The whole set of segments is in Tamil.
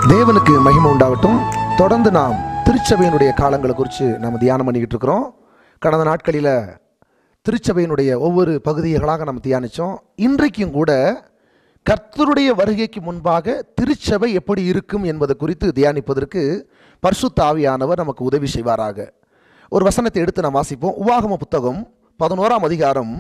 தேவனுக்கு மகிமை உண்டாகட்டும் தொடர்ந்து நாம் திருச்சபையினுடைய காலங்களை குறித்து நம்ம தியானம் பண்ணிக்கிட்டு இருக்கிறோம் கடந்த நாட்களில் திருச்சபையினுடைய ஒவ்வொரு பகுதிகளாக நம்ம தியானித்தோம் இன்றைக்கும் கூட கர்த்தருடைய வருகைக்கு முன்பாக திருச்சபை எப்படி இருக்கும் என்பது குறித்து தியானிப்பதற்கு பரிசுத்த ஆவியானவர் நமக்கு உதவி செய்வாராக ஒரு வசனத்தை எடுத்து நாம் வாசிப்போம் உவாகம புத்தகம் பதினோராம் அதிகாரம்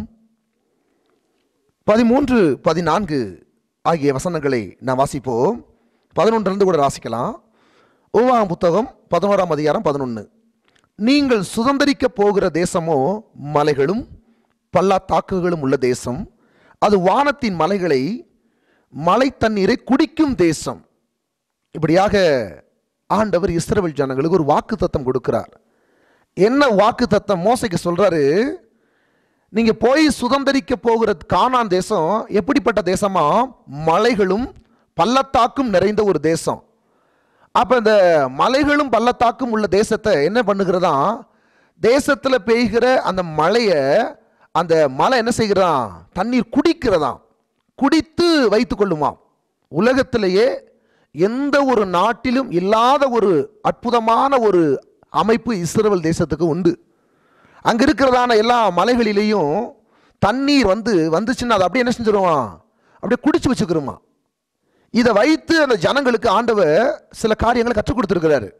பதிமூன்று பதினான்கு ஆகிய வசனங்களை நாம் வாசிப்போம் பதினொன்றிலிருந்து கூட வாசிக்கலாம் உவாகம் புத்தகம் பதினோராம் அதிகாரம் பதினொன்று நீங்கள் சுதந்திரிக்க போகிற தேசமோ மலைகளும் பள்ளத்தாக்குகளும் உள்ள தேசம் அது வானத்தின் மலைகளை மலை தண்ணீரை குடிக்கும் தேசம் இப்படியாக ஆண்டவர் இஸ்ரவேல் ஜனங்களுக்கு ஒரு வாக்கு தத்தம் கொடுக்கிறார் என்ன வாக்கு தத்தம் மோசைக்கு சொல்றாரு நீங்க போய் சுதந்திரிக்க போகிற கானான் தேசம் எப்படிப்பட்ட தேசமா மலைகளும் பள்ளத்தாக்கும் நிறைந்த ஒரு தேசம் அப்ப இந்த மலைகளும் பள்ளத்தாக்கும் உள்ள தேசத்தை என்ன பண்ணுகிறதா தேசத்துல பெய்கிற அந்த மலையை அந்த மலை என்ன செய்கிறதாம் தண்ணீர் குடிக்கிறதாம் குடித்து வைத்துக் கொள்ளுமாம் உலகத்திலேயே எந்த ஒரு நாட்டிலும் இல்லாத ஒரு அற்புதமான ஒரு அமைப்பு இஸ்ரேல் தேசத்துக்கு உண்டு அங்க இருக்கிறதான எல்லா மலைகளிலேயும் தண்ணீர் வந்து வந்துச்சுன்னா அதை அப்படியே என்ன செஞ்சிருவான் அப்படியே குடிச்சு வச்சுக்கிறோமா இதை வைத்து அந்த ஜனங்களுக்கு ஆண்டவர் சில காரியங்களை கற்றுக் கொடுத்துருக்கிறாரு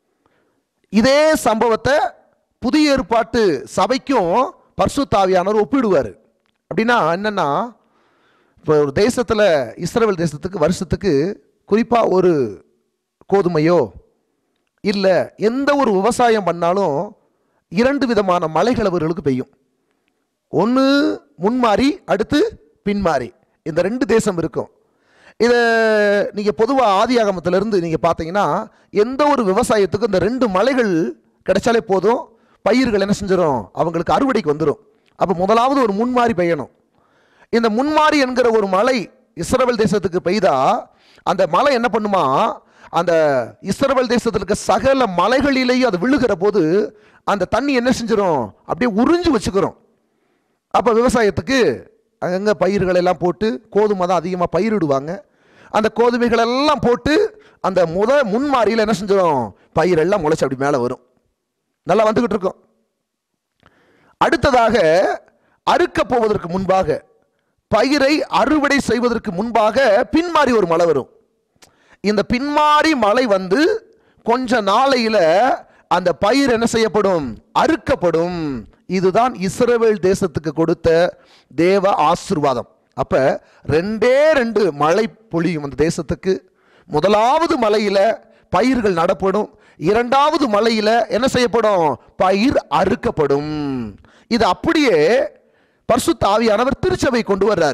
இதே சம்பவத்தை புதிய ஏற்பாட்டு சபைக்கும் பர்சுத்தாவியானவர் ஒப்பிடுவார் அப்படின்னா என்னன்னா இப்போ ஒரு தேசத்தில் இஸ்ரேல் தேசத்துக்கு வருஷத்துக்கு குறிப்பாக ஒரு கோதுமையோ இல்லை எந்த ஒரு விவசாயம் பண்ணாலும் இரண்டு விதமான மலைகள் அவர்களுக்கு பெய்யும் ஒன்று முன்மாறி அடுத்து பின்மாறி இந்த ரெண்டு தேசம் இருக்கும் இதை நீங்கள் பொதுவாக ஆதி ஆகமத்திலிருந்து நீங்கள் பார்த்தீங்கன்னா எந்த ஒரு விவசாயத்துக்கும் இந்த ரெண்டு மலைகள் கிடைச்சாலே போதும் பயிர்கள் என்ன செஞ்சிடும் அவங்களுக்கு அறுவடைக்கு வந்துடும் அப்போ முதலாவது ஒரு முன்மாறி பெய்யணும் இந்த முன்மாறி என்கிற ஒரு மலை இஸ்ரவேல் தேசத்துக்கு பெய்தா அந்த மலை என்ன பண்ணுமா அந்த இஸ்ரவேல் தேசத்தில் இருக்க சகல மலைகளிலேயும் அது விழுகிற போது அந்த தண்ணி என்ன செஞ்சிடும் அப்படியே உறிஞ்சு வச்சுக்கிறோம் அப்போ விவசாயத்துக்கு அங்கங்கே பயிர்கள் எல்லாம் போட்டு கோதுமை தான் அதிகமாக பயிரிடுவாங்க அந்த கோதுமைகள் எல்லாம் போட்டு அந்த முத முன்மாரியில் என்ன செஞ்சிடும் பயிர் எல்லாம் முளைச்சி அப்படி மேலே வரும் நல்லா வந்துக்கிட்டு இருக்கோம் அடுத்ததாக அறுக்க போவதற்கு முன்பாக பயிரை அறுவடை செய்வதற்கு முன்பாக பின்மாறி ஒரு மழை வரும் இந்த பின்மாறி மழை வந்து கொஞ்ச நாளையில அந்த பயிர் என்ன செய்யப்படும் அறுக்கப்படும் இதுதான் இஸ்ரவேல் தேசத்துக்கு கொடுத்த தேவ ஆசிர்வாதம் அப்ப ரெண்டே ரெண்டு மழை பொழியும் அந்த தேசத்துக்கு முதலாவது மலையில பயிர்கள் நடப்படும் இரண்டாவது மலையில என்ன செய்யப்படும் பயிர் அறுக்கப்படும் இது அப்படியே பரிசுத்த ஆவியானவர் திருச்சபை கொண்டு வர்றாரு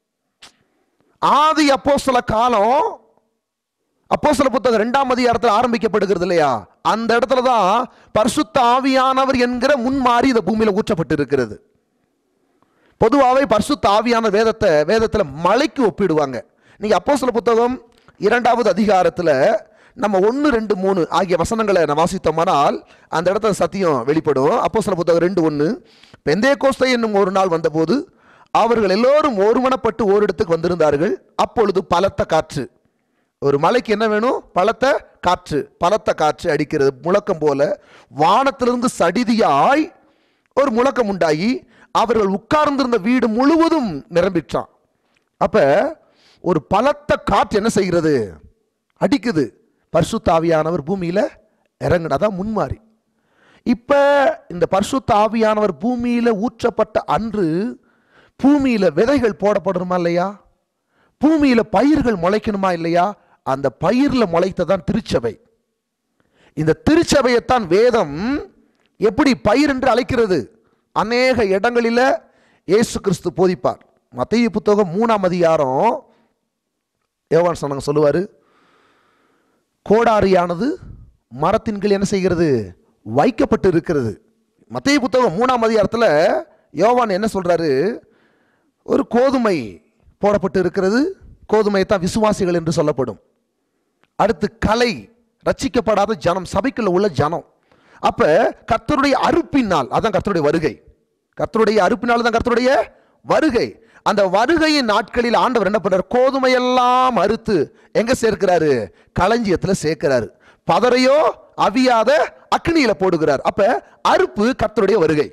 ஆதி அப்போஸ்தல காலம் அப்போஸ்தல புத்தகம் ரெண்டாம் அதிகாரத்தில் ஆரம்பிக்கப்படுகிறது இல்லையா அந்த இடத்துல தான் பரிசுத்த ஆவியானவர் என்கிற முன்மாறி இந்த பூமியில ஊற்றப்பட்டு இருக்கிறது பொதுவாகவே பரிசுத்த ஆவியான வேதத்தை வேதத்தில் மலைக்கு ஒப்பிடுவாங்க நீங்க அப்போஸ்தல புத்தகம் இரண்டாவது அதிகாரத்தில் நம்ம ஒன்று ரெண்டு மூணு ஆகிய வசனங்களை நான் வாசித்தோமானால் அந்த இடத்துல சத்தியம் வெளிப்படும் அப்போஸ்தல புத்தகம் ரெண்டு ஒன்று பெந்தே கோஸ்தை என்னும் ஒரு நாள் வந்தபோது அவர்கள் எல்லோரும் ஒருமனப்பட்டு ஓரிடத்துக்கு வந்திருந்தார்கள் அப்பொழுது பலத்த காற்று ஒரு மலைக்கு என்ன வேணும் பலத்த காற்று பலத்த காற்று அடிக்கிறது முழக்கம் போல வானத்திலிருந்து சடிதியாய் ஒரு முழக்கம் உண்டாகி அவர்கள் உட்கார்ந்திருந்த வீடு முழுவதும் நிரம்பிற்றான் அப்ப ஒரு பலத்த காற்று என்ன செய்கிறது அடிக்குது பரிசுத்த ஆவியானவர் பூமியில இறங்குனதான் முன்மாறி இப்ப இந்த பரிசுத்த ஆவியானவர் பூமியில ஊற்றப்பட்ட அன்று பூமியில விதைகள் போடப்படணுமா இல்லையா பூமியில பயிர்கள் முளைக்கணுமா இல்லையா அந்த பயிர்ல முளைத்ததான் திருச்சபை இந்த திருச்சபையைத்தான் வேதம் எப்படி பயிர் என்று அழைக்கிறது அநேக இடங்களில இயேசு கிறிஸ்து போதிப்பார் மத்திய புத்தகம் மூணாம் அதிகாரம் யோவான் சொன்னாங்க சொல்லுவாரு கோடாரியானது மரத்தின் கீழ் என்ன செய்கிறது வைக்கப்பட்டு இருக்கிறது மத்திய புத்தகம் மூணாம் அதிகாரத்தில் யோவான் என்ன சொல்றாரு ஒரு கோதுமை போடப்பட்டு இருக்கிறது கோதுமை தான் விசுவாசிகள் என்று சொல்லப்படும் அடுத்து கலை ரட்சிக்கப்படாத ஜனம் சபைக்குள்ள உள்ள ஜனம் அப்ப கர்த்தருடைய அறுப்பினால் அதான் கர்த்தருடைய வருகை கர்த்தருடைய அறுப்பினால் தான் கர்த்தருடைய வருகை அந்த வருகையின் நாட்களில் ஆண்டவர் என்ன பண்றார் கோதுமையெல்லாம் அறுத்து எங்க சேர்க்கிறாரு களஞ்சியத்துல சேர்க்கிறாரு பதரையோ அவியாத அக்னியில போடுகிறார் அப்ப அறுப்பு கர்த்தருடைய வருகை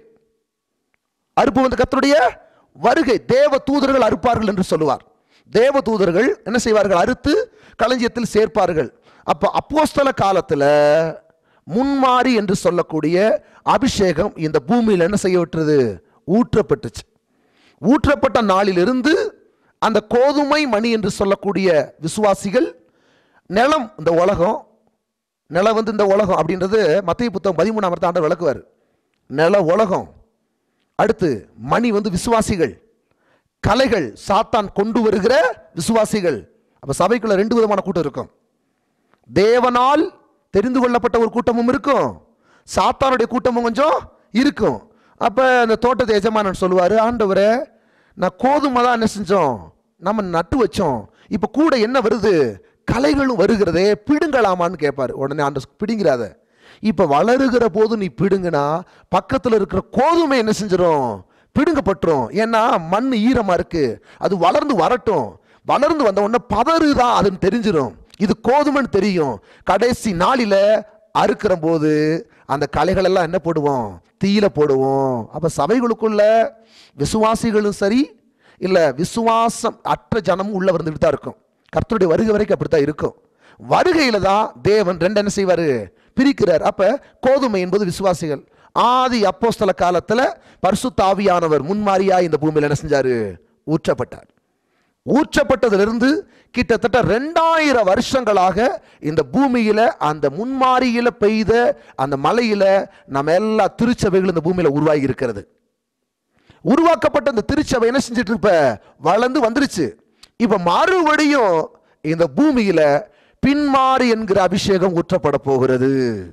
அறுப்பு வந்து கர்த்தருடைய வருகை தேவ தூதர்கள் அறுப்பார்கள் என்று சொல்லுவார் தேவ தூதர்கள் என்ன செய்வார்கள் அறுத்து களஞ்சியத்தில் சேர்ப்பார்கள் அப்ப அப்போஸ்தல காலத்துல முன்மாறி என்று சொல்லக்கூடிய அபிஷேகம் இந்த பூமியில் என்ன செய்யப்பட்டது ஊற்றப்பட்டுச்சு ஊற்றப்பட்ட நாளிலிருந்து அந்த கோதுமை மணி என்று சொல்லக்கூடிய விசுவாசிகள் நிலம் இந்த உலகம் நிலம் வந்து இந்த உலகம் அப்படின்றது மத்திய புத்தகம் பதிமூணாம் ஆண்டு விளக்குவார் நில உலகம் அடுத்து மணி வந்து விசுவாசிகள் கலைகள் சாத்தான் கொண்டு வருகிற விசுவாசிகள் அப்ப சபைக்குள்ள ரெண்டு விதமான கூட்டம் இருக்கும் தேவனால் தெரிந்து கொள்ளப்பட்ட ஒரு கூட்டமும் இருக்கும் சாத்தானுடைய கூட்டமும் கொஞ்சம் இருக்கும் அப்ப அந்த தோட்டத்தை எஜமானன் சொல்லுவாரு ஆண்டவரே நான் கோதுமை தான் என்ன செஞ்சோம் நம்ம நட்டு வச்சோம் இப்ப கூட என்ன வருது கலைகளும் வருகிறதே பிடுங்கலாமான்னு கேட்பாரு உடனே ஆண்டு பிடிங்கிறாத இப்ப வளருகிற போது நீ பிடுங்கினா பக்கத்துல இருக்கிற கோதுமை என்ன செஞ்சிடும் பிடுங்கப்பட்டுரும் ஏன்னா மண் ஈரமா இருக்கு அது வளர்ந்து வரட்டும் வளர்ந்து வந்த உடனே பதறுதான் அதுன்னு தெரிஞ்சிடும் இது கோதுமைன்னு தெரியும் கடைசி நாளில அறுக்கிற போது அந்த கலைகள் எல்லாம் என்ன போடுவோம் தீயில போடுவோம் அப்ப சபைகளுக்குள்ள விசுவாசிகளும் சரி இல்ல விசுவாசம் அற்ற ஜனமும் உள்ள வந்துட்டு தான் இருக்கும் கர்த்தருடைய வருகை வரைக்கும் அப்படித்தான் இருக்கும் வருகையில தான் தேவன் ரெண்டு என்ன செய்வாரு பிரிக்கிறார் அப்ப கோதுமை என்பது விசுவாசிகள் ஆதி அப்போஸ்தல காலத்துல பரிசுத்த ஆவியானவர் முன்மாரியா இந்த பூமியில என்ன செஞ்சாரு ஊற்றப்பட்டார் ஊற்றப்பட்டதிலிருந்து கிட்டத்தட்ட ரெண்டாயிரம் வருஷங்களாக இந்த பூமியில அந்த முன்மாரியில பெய்த அந்த மலையில நம்ம எல்லா திருச்சபைகளும் இந்த பூமியில உருவாகி இருக்கிறது உருவாக்கப்பட்ட இந்த திருச்சபை என்ன செஞ்சுட்டு இருப்ப வளர்ந்து வந்துருச்சு இப்ப மறுபடியும் இந்த பூமியில பின்மாறி என்கிற அபிஷேகம் ஊற்றப்பட போகிறது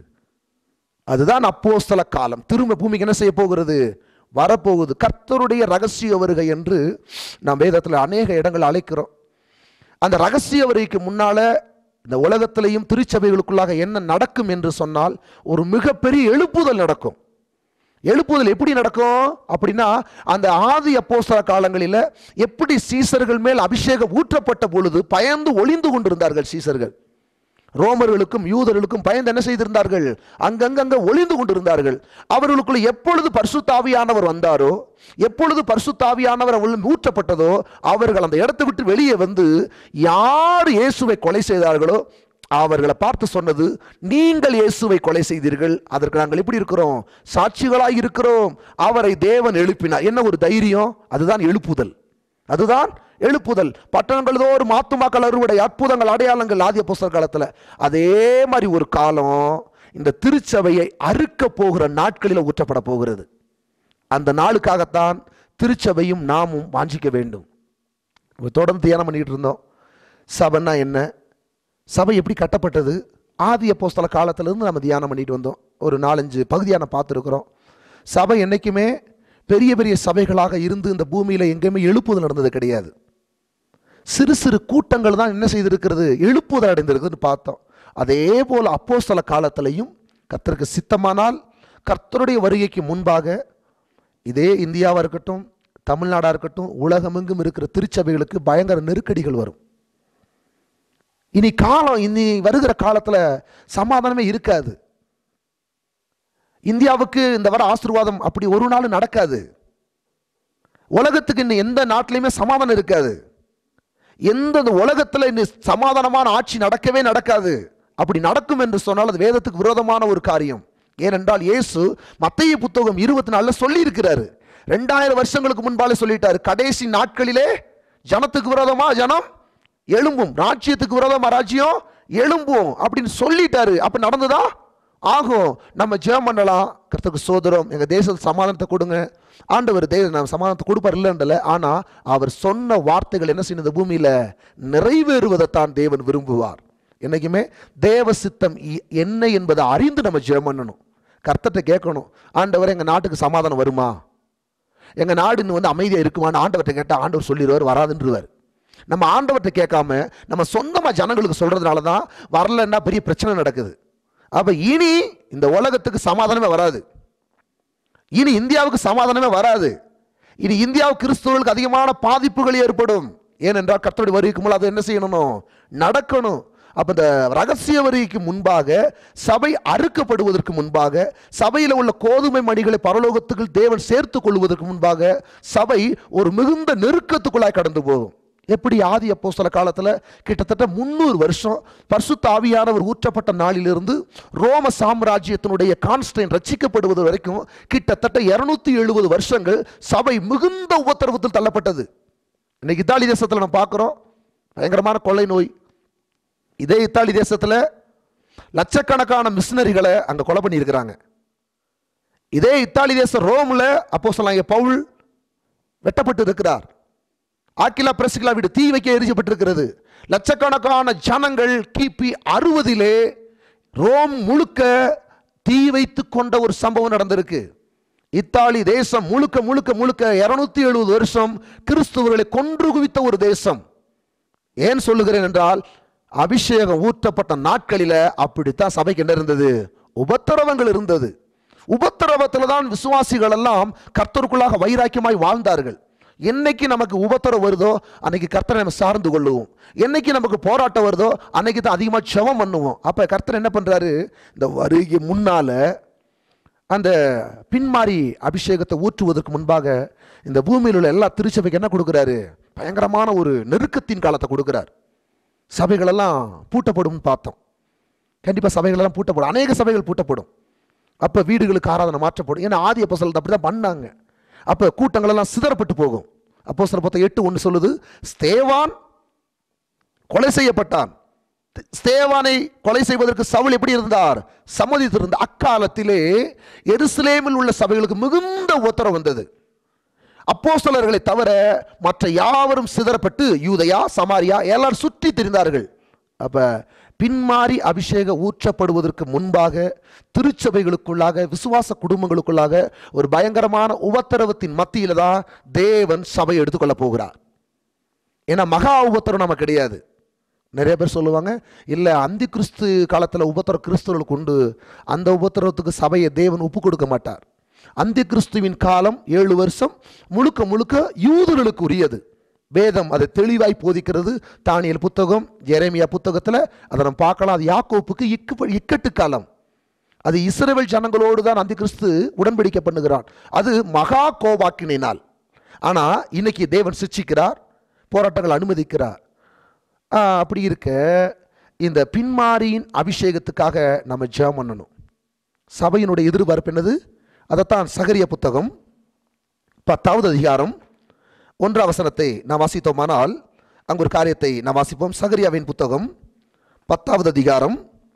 அதுதான் அப்போஸ்தல காலம் திரும்ப பூமிக்கு என்ன செய்ய போகிறது வரப்போகுது கர்த்தருடைய ரகசிய வருகை என்று நாம் வேதத்தில் அநேக இடங்கள் அழைக்கிறோம் அந்த ரகசிய வருகைக்கு முன்னால இந்த உலகத்திலையும் திருச்சபைகளுக்குள்ளாக என்ன நடக்கும் என்று சொன்னால் ஒரு மிகப்பெரிய எழுப்புதல் நடக்கும் எழுப்புதல் எப்படி நடக்கும் அப்படின்னா அந்த ஆதி அப்போஸ்தல காலங்களில் எப்படி சீசர்கள் மேல் அபிஷேகம் ஊற்றப்பட்ட பொழுது பயந்து ஒளிந்து கொண்டிருந்தார்கள் சீசர்கள் ரோமர்களுக்கும் யூதர்களுக்கும் பயந்து என்ன செய்திருந்தார்கள் அங்கங்கங்க ஒளிந்து கொண்டிருந்தார்கள் அவர்களுக்குள்ள எப்பொழுது பரிசுத்தாவியானவர் வந்தாரோ எப்பொழுது பரிசுத்தாவியானவர் அவர்கள் ஊற்றப்பட்டதோ அவர்கள் அந்த இடத்தை விட்டு வெளியே வந்து யார் இயேசுவை கொலை செய்தார்களோ அவர்களை பார்த்து சொன்னது நீங்கள் இயேசுவை கொலை செய்தீர்கள் அதற்கு நாங்கள் எப்படி இருக்கிறோம் சாட்சிகளாய் இருக்கிறோம் அவரை தேவன் எழுப்பினார் என்ன ஒரு தைரியம் அதுதான் எழுப்புதல் அதுதான் எழுப்புதல் பட்டணங்கள் தோறும் ஆத்துமாக்கள் அறுவடை அற்புதங்கள் அடையாளங்கள் ஆதிய புஸ்தக காலத்தில் அதே மாதிரி ஒரு காலம் இந்த திருச்சபையை அறுக்க போகிற நாட்களில் ஊற்றப்பட போகிறது அந்த நாளுக்காகத்தான் திருச்சபையும் நாமும் வாஞ்சிக்க வேண்டும் இப்ப தொடர்ந்து தியானம் பண்ணிட்டு இருந்தோம் சபைன்னா என்ன சபை எப்படி கட்டப்பட்டது ஆதி அப்போஸ்தல காலத்திலிருந்து நம்ம தியானம் பண்ணிட்டு வந்தோம் ஒரு நாலஞ்சு பகுதியான பார்த்துருக்குறோம் சபை என்னைக்குமே பெரிய பெரிய சபைகளாக இருந்து இந்த பூமியில் எங்கேயுமே எழுப்புதல் நடந்தது கிடையாது சிறு சிறு கூட்டங்கள் தான் என்ன செய்திருக்கிறது எழுப்புதல் அடைந்திருக்குதுன்னு பார்த்தோம் அதே போல் அப்போஸ்தல காலத்திலையும் கர்த்தருக்கு சித்தமானால் கர்த்தருடைய வருகைக்கு முன்பாக இதே இந்தியாவாக இருக்கட்டும் தமிழ்நாடாக இருக்கட்டும் உலகமெங்கும் இருக்கிற திருச்சபைகளுக்கு பயங்கர நெருக்கடிகள் வரும் இனி காலம் இனி வருகிற காலத்துல சமாதானமே இருக்காது இந்தியாவுக்கு இந்த வர ஆசீர்வாதம் அப்படி ஒரு நாள் நடக்காது உலகத்துக்கு இன்னும் எந்த நாட்டிலையுமே சமாதானம் இருக்காது எந்த இந்த உலகத்துல இன்னும் சமாதானமான ஆட்சி நடக்கவே நடக்காது அப்படி நடக்கும் என்று சொன்னால் அது வேதத்துக்கு விரோதமான ஒரு காரியம் ஏனென்றால் இயேசு மத்திய புத்தகம் இருபத்தி நாலுல சொல்லி இருக்கிறாரு ரெண்டாயிரம் வருஷங்களுக்கு முன்பாலே சொல்லிட்டாரு கடைசி நாட்களிலே ஜனத்துக்கு விரோதமா ஜனம் எழும்பும் ராஜ்யத்துக்கு விரோதமா ராஜ்யம் எழும்பும் அப்படின்னு சொல்லிட்டாரு அப்ப நடந்ததா ஆகும் நம்ம ஜெபம் பண்ணலாம் கர்த்தருக்கு சோதரம் எங்க தேசத்து சமாதானத்தை கொடுங்க ஆண்டவர் தேவ நம்ம சமாதானத்தை கொடுப்பார் இல்லைன்றல ஆனா அவர் சொன்ன வார்த்தைகள் என்ன செய்யணும் இந்த பூமியில நிறைவேறுவதைத்தான் தேவன் விரும்புவார் என்னைக்குமே தேவ சித்தம் இ- என்ன என்பதை அறிந்து நம்ம ஜெபம் பண்ணணும் கர்த்தர்ட்ட கேட்கணும் ஆண்டவர் எங்க நாட்டுக்கு சமாதானம் வருமா எங்க நாடு இன்னும் வந்து அமைதியா இருக்குமான்னு ஆண்டவர்கிட்ட கேட்டா ஆண்டவர் சொல்லிடுவார் வராதுன்றவார் நம்ம ஆண்டவர்கிட்ட கேட்காம நம்ம சொந்தமா ஜனங்களுக்கு சொல்றதுனால தான் வரலன்னா பெரிய பிரச்சனை நடக்குது அப்ப இனி இந்த உலகத்துக்கு சமாதானமே வராது இனி இந்தியாவுக்கு சமாதானமே வராது இனி இந்தியா கிறிஸ்தவர்களுக்கு அதிகமான பாதிப்புகள் ஏற்படும் ஏனென்றால் கர்த்தருடைய வருகைக்கு முன்னால் அது என்ன செய்யணும் நடக்கணும் அப்ப இந்த ரகசிய வருகைக்கு முன்பாக சபை அறுக்கப்படுவதற்கு முன்பாக சபையில் உள்ள கோதுமை மணிகளை பரலோகத்துக்கு தேவன் சேர்த்து கொள்வதற்கு முன்பாக சபை ஒரு மிகுந்த நெருக்கத்துக்குள்ளாய் கடந்து போகும் எப்படி ஆதி அப்போ சில காலத்தில் கிட்டத்தட்ட முந்நூறு வருஷம் பரிசுத்த ஆவியானவர் ஊற்றப்பட்ட நாளிலிருந்து ரோம சாம்ராஜ்யத்தினுடைய கான்ஸ்டைன் ரட்சிக்கப்படுவது வரைக்கும் கிட்டத்தட்ட இருநூத்தி எழுபது வருஷங்கள் சபை மிகுந்த உபத்திரவத்தில் தள்ளப்பட்டது இன்னைக்கு இத்தாலி தேசத்தில் நம்ம பார்க்குறோம் பயங்கரமான கொள்ளை நோய் இதே இத்தாலி தேசத்தில் லட்சக்கணக்கான மிஷினரிகளை அங்கே கொலை பண்ணியிருக்கிறாங்க இதே இத்தாலி தேசம் ரோமில் அப்போ சொல்லாங்க பவுல் வெட்டப்பட்டு இருக்கிறார் ஆக்கிலா பிரசிகளா வீடு தீ வைக்க எரிஞ்சப்பட்டிருக்கிறது லட்சக்கணக்கான ஜனங்கள் கிபி அறுபதிலே ரோம் முழுக்க தீ வைத்து கொண்ட ஒரு சம்பவம் நடந்திருக்கு இத்தாலி தேசம் முழுக்க முழுக்க முழுக்க இருநூத்தி எழுபது வருஷம் கிறிஸ்துவர்களை கொன்று குவித்த ஒரு தேசம் ஏன் சொல்லுகிறேன் என்றால் அபிஷேகம் ஊற்றப்பட்ட நாட்களில அப்படித்தான் சபைக்கு என்ன இருந்தது உபத்திரவங்கள் இருந்தது உபத்திரவத்தில் தான் விசுவாசிகள் எல்லாம் கர்த்தருக்குள்ளாக வைராக்கியமாய் வாழ்ந்தார்கள் என்னைக்கு நமக்கு உபத்திரம் வருதோ அன்னைக்கு கர்த்தரை நம்ம சார்ந்து கொள்ளுவோம் என்னைக்கு நமக்கு போராட்டம் வருதோ அன்னைக்கு தான் அதிகமாக செவம் பண்ணுவோம் அப்போ கர்த்தர் என்ன பண்ணுறாரு இந்த வருகை முன்னால அந்த பின்மாறி அபிஷேகத்தை ஊற்றுவதற்கு முன்பாக இந்த பூமியில் உள்ள எல்லா திருச்சபைக்கு என்ன கொடுக்குறாரு பயங்கரமான ஒரு நெருக்கத்தின் காலத்தை கொடுக்குறார் சபைகளெல்லாம் பூட்டப்படும்னு பார்த்தோம் கண்டிப்பாக சபைகளெல்லாம் பூட்டப்படும் அநேக சபைகள் பூட்டப்படும் அப்போ வீடுகளுக்கு ஆராதனை மாற்றப்படும் ஏன்னா ஆதி அப்போ அப்படி தான் பண்ணாங்க அப்போ கூட்டங்களெல்லாம் சிதறப்பட்டு போகும் அப்போ சில பத்த எட்டு ஒன்று சொல்லுது ஸ்தேவான் கொலை செய்யப்பட்டான் ஸ்தேவானை கொலை செய்வதற்கு சவுல் எப்படி இருந்தார் சம்மதித்திருந்த அக்காலத்திலே எருசலேமில் உள்ள சபைகளுக்கு மிகுந்த உத்தரவு வந்தது அப்போஸ்தலர்களை தவிர மற்ற யாவரும் சிதறப்பட்டு யூதயா சமாரியா எல்லாரும் சுற்றி திரிந்தார்கள் அப்ப பின்மாறி அபிஷேக ஊற்றப்படுவதற்கு முன்பாக திருச்சபைகளுக்குள்ளாக விசுவாச குடும்பங்களுக்குள்ளாக ஒரு பயங்கரமான உபத்திரவத்தின் மத்தியில தான் தேவன் சபை எடுத்துக்கொள்ள போகிறார் ஏன்னா மகா உபத்திரம் நம்ம கிடையாது நிறைய பேர் சொல்லுவாங்க இல்லை அந்தி கிறிஸ்து காலத்தில் உபத்திர கிறிஸ்துவர்களுக்கு உண்டு அந்த உபத்திரவத்துக்கு சபையை தேவன் ஒப்பு கொடுக்க மாட்டார் அந்தி கிறிஸ்துவின் காலம் ஏழு வருஷம் முழுக்க முழுக்க யூதர்களுக்கு உரியது வேதம் அதை தெளிவாய் போதிக்கிறது தானியல் புத்தகம் ஜெரேமியா புத்தகத்தில் அதை நம்ம பார்க்கலாம் அது யாக்கோப்புக்கு இக்கு இக்கட்டு காலம் அது இஸ்ரவேல் ஜனங்களோடு தான் அந்தி கிறிஸ்து உடன்படிக்கை பண்ணுகிறான் அது மகா கோவாக்கினால் ஆனால் இன்னைக்கு தேவன் சிக்ஷிக்கிறார் போராட்டங்கள் அனுமதிக்கிறார் ஆ, அப்படி இருக்க இந்த பின்மாரியின் அபிஷேகத்துக்காக நம்ம ஜெபம் பண்ணணும் சபையினுடைய எதிர்பார்ப்பு என்னது அதைத்தான் சகரிய புத்தகம் பத்தாவது அதிகாரம் ஒன்றாம் வசனத்தை நாம் வாசித்தோமானால் அங்கு ஒரு காரியத்தை நாம் வாசிப்போம் சகரியாவின் புத்தகம் பத்தாவது அதிகாரம்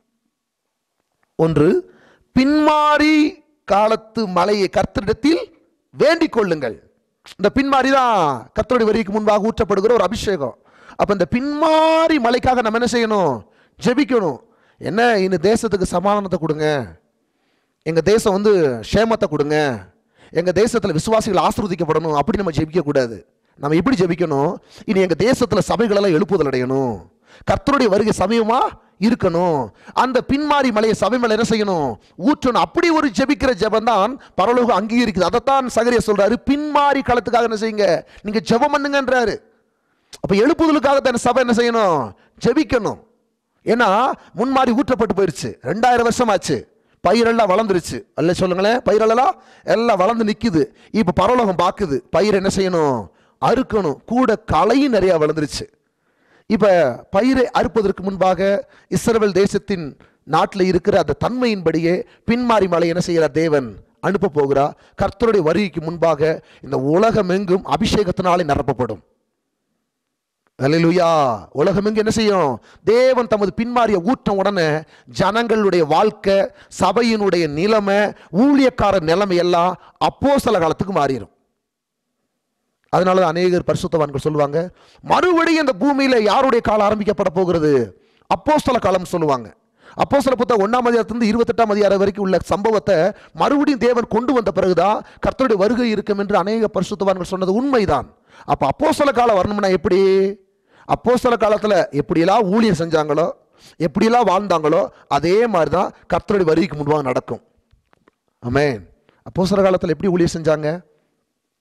ஒன்று பின்மாறி காலத்து மலையை கர்த்தரிடத்தில் வேண்டிக் கொள்ளுங்கள் இந்த பின்மாறி தான் கர்த்தருடைய வரிக்கு முன்பாக ஊற்றப்படுகிற ஒரு அபிஷேகம் அப்ப இந்த பின்மாறி மலைக்காக நம்ம என்ன செய்யணும் ஜெபிக்கணும் என்ன இந்த தேசத்துக்கு சமாதானத்தை கொடுங்க எங்க தேசம் வந்து க்ஷேமத்தை கொடுங்க எங்க தேசத்துல விசுவாசிகள் ஆசிர்வதிக்கப்படணும் அப்படி நம்ம ஜெபிக்க கூடாது நம்ம எப்படி ஜெபிக்கணும் இனி எங்க தேசத்துல சபைகள் எல்லாம் எழுப்புதல் அடையணும் கர்த்தருடைய வருகை சமயமா இருக்கணும் அந்த பின்மாறி மலையை சபை மேல என்ன செய்யணும் ஊற்றணும் அப்படி ஒரு ஜெபிக்கிற ஜெபம் தான் பரலோகம் அங்கீகரிக்குது அதைத்தான் சகரிய சொல்றாரு பின்மாறி காலத்துக்காக என்ன செய்யுங்க நீங்க ஜெபம் பண்ணுங்கன்றாரு அப்ப எழுப்புதலுக்காக தான் சபை என்ன செய்யணும் ஜெபிக்கணும் ஏன்னா முன்மாறி ஊற்றப்பட்டு போயிருச்சு ரெண்டாயிரம் வருஷம் ஆச்சு பயிரெல்லாம் வளர்ந்துருச்சு அல்ல சொல்லுங்களேன் பயிரெல்லாம் எல்லாம் வளர்ந்து நிக்குது இப்ப பரலோகம் பாக்குது பயிர் என்ன செய்யணும் அறுக்கணும் கூட களையும் நிறைய வளர்ந்துருச்சு இப்ப பயிரை அறுப்பதற்கு முன்பாக இஸ்ரவேல் தேசத்தின் நாட்டில் இருக்கிற அந்த தன்மையின்படியே பின்மாறி மலை என்ன செய்கிறார் தேவன் அனுப்ப போகிறார் கர்த்தருடைய வருகைக்கு முன்பாக இந்த உலகம் எங்கும் அபிஷேகத்தினாலே நிரப்பப்படும் அல்லேலூயா உலகம் எங்க என்ன செய்யும் தேவன் தமது பின்மாறிய ஊற்றம் உடனே ஜனங்களுடைய வாழ்க்கை சபையினுடைய நிலைமை ஊழியக்கார நிலைமை எல்லாம் அப்போ சில காலத்துக்கு மாறிடும் அதனால தான் அநேகர் பரிசுத்தவான்கள் சொல்லுவாங்க மறுபடியும் இந்த பூமியில யாருடைய காலம் ஆரம்பிக்கப்பட போகிறது அப்போஸ்தல காலம் சொல்லுவாங்க அப்போஸ்தல புத்தகம் ஒன்றாம் அதிகாரத்திலிருந்து இருபத்தெட்டாம் அதிகாரம் வரைக்கும் உள்ள சம்பவத்தை மறுபடியும் தேவன் கொண்டு வந்த பிறகுதான் கர்த்தருடைய வருகை இருக்கும் என்று அநேக பரிசுத்தவான்கள் சொன்னது உண்மைதான் அப்ப அப்போஸ்தல காலம் வரணும்னா எப்படி அப்போஸ்தல காலத்துல எப்படியெல்லாம் ஊழியம் செஞ்சாங்களோ எப்படியெல்லாம் வாழ்ந்தாங்களோ அதே மாதிரி தான் கர்த்தருடைய வருகைக்கு முன்பாக நடக்கும் ஆமென் அப்போஸ்தல காலத்துல எப்படி ஊழியம் செஞ்சாங்க